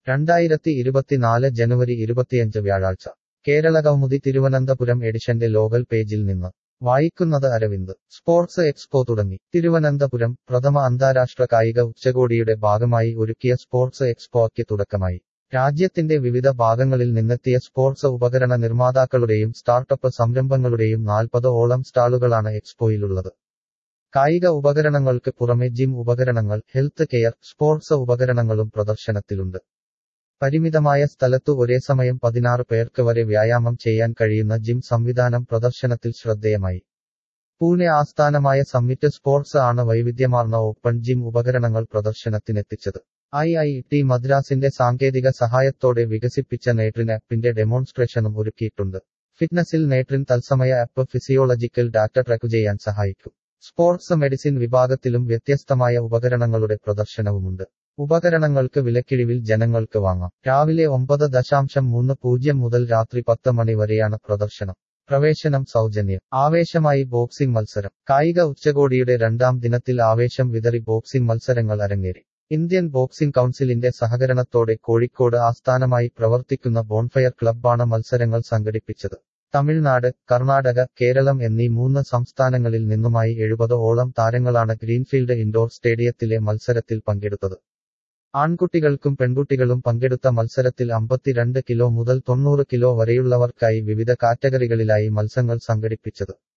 രണ്ടായിരത്തി ഇരുപത്തിനാല് ജനുവരി ഇരുപത്തിയഞ്ച് വ്യാഴാഴ്ച കേരളകൗമുദി തിരുവനന്തപുരം എഡിഷന്റെ ലോകൽ പേജിൽ നിന്ന് വായിക്കുന്നത് അരവിന്ദ് സ്പോർട്സ് എക്സ്പോ തുടങ്ങി തിരുവനന്തപുരം പ്രഥമ അന്താരാഷ്ട്ര കായിക ഉച്ചകോടിയുടെ ഭാഗമായി ഒരുക്കിയ സ്പോർട്സ് എക്സ്പോയ്ക്ക് തുടക്കമായി രാജ്യത്തിന്റെ വിവിധ ഭാഗങ്ങളിൽ നിന്നെത്തിയ സ്പോർട്സ് ഉപകരണ നിർമ്മാതാക്കളുടെയും സ്റ്റാർട്ടപ്പ് സംരംഭങ്ങളുടെയും നാൽപ്പത് ഓളം സ്റ്റാളുകളാണ് എക്സ്പോയിലുള്ളത് കായിക ഉപകരണങ്ങൾക്ക് പുറമെ ജിം ഉപകരണങ്ങൾ ഹെൽത്ത് കെയർ സ്പോർട്സ് ഉപകരണങ്ങളും പ്രദർശനത്തിലുണ്ട് പരിമിതമായ സ്ഥലത്തു ഒരേ സമയം പതിനാറ് പേർക്ക് വരെ വ്യായാമം ചെയ്യാൻ കഴിയുന്ന ജിം സംവിധാനം പ്രദർശനത്തിൽ ശ്രദ്ധേയമായി പൂനെ ആസ്ഥാനമായ സമ്മിറ്റ് സ്പോർട്സ് ആണ് വൈവിധ്യമാർന്ന ഓപ്പൺ ജിം ഉപകരണങ്ങൾ പ്രദർശനത്തിനെത്തിച്ചത് ഐ ഐ ടി മദ്രാസിന്റെ സാങ്കേതിക സഹായത്തോടെ വികസിപ്പിച്ച നേട്രിൻ ആപ്പിന്റെ ഡെമോൺസ്ട്രേഷനും ഒരുക്കിയിട്ടുണ്ട് ഫിറ്റ്നസിൽ നേട്രിൻ തത്സമയ ആപ്പ് ഫിസിയോളജിക്കൽ ഡാറ്റ ട്രാക്ക് ചെയ്യാൻ സഹായിക്കും സ്പോർട്സ് മെഡിസിൻ വിഭാഗത്തിലും വ്യത്യസ്തമായ ഉപകരണങ്ങളുടെ പ്രദർശനവുമുണ്ട് ഉപകരണങ്ങൾക്ക് വിലക്കിഴിവിൽ ജനങ്ങൾക്ക് വാങ്ങാം രാവിലെ ഒമ്പത് ദശാംശം മൂന്ന് പൂജ്യം മുതൽ രാത്രി പത്ത് മണി വരെയാണ് പ്രദർശനം പ്രവേശനം സൗജന്യം ആവേശമായി ബോക്സിംഗ് മത്സരം കായിക ഉച്ചകോടിയുടെ രണ്ടാം ദിനത്തിൽ ആവേശം വിതറി ബോക്സിംഗ് മത്സരങ്ങൾ അരങ്ങേറി ഇന്ത്യൻ ബോക്സിംഗ് കൗൺസിലിന്റെ സഹകരണത്തോടെ കോഴിക്കോട് ആസ്ഥാനമായി പ്രവർത്തിക്കുന്ന ബോൺഫയർ ക്ലബ്ബാണ് മത്സരങ്ങൾ സംഘടിപ്പിച്ചത് തമിഴ്നാട് കർണാടക കേരളം എന്നീ മൂന്ന് സംസ്ഥാനങ്ങളിൽ നിന്നുമായി എഴുപത് ഓളം താരങ്ങളാണ് ഗ്രീൻഫീൽഡ് ഇൻഡോർ സ്റ്റേഡിയത്തിലെ മത്സരത്തിൽ പങ്കെടുത്തത് ആൺകുട്ടികൾക്കും പെൺകുട്ടികളും പങ്കെടുത്ത മത്സരത്തിൽ അമ്പത്തിരണ്ട് കിലോ മുതൽ തൊണ്ണൂറ് കിലോ വരെയുള്ളവർക്കായി വിവിധ കാറ്റഗറികളിലായി മത്സരങ്ങൾ സംഘടിപ്പിച്ചത്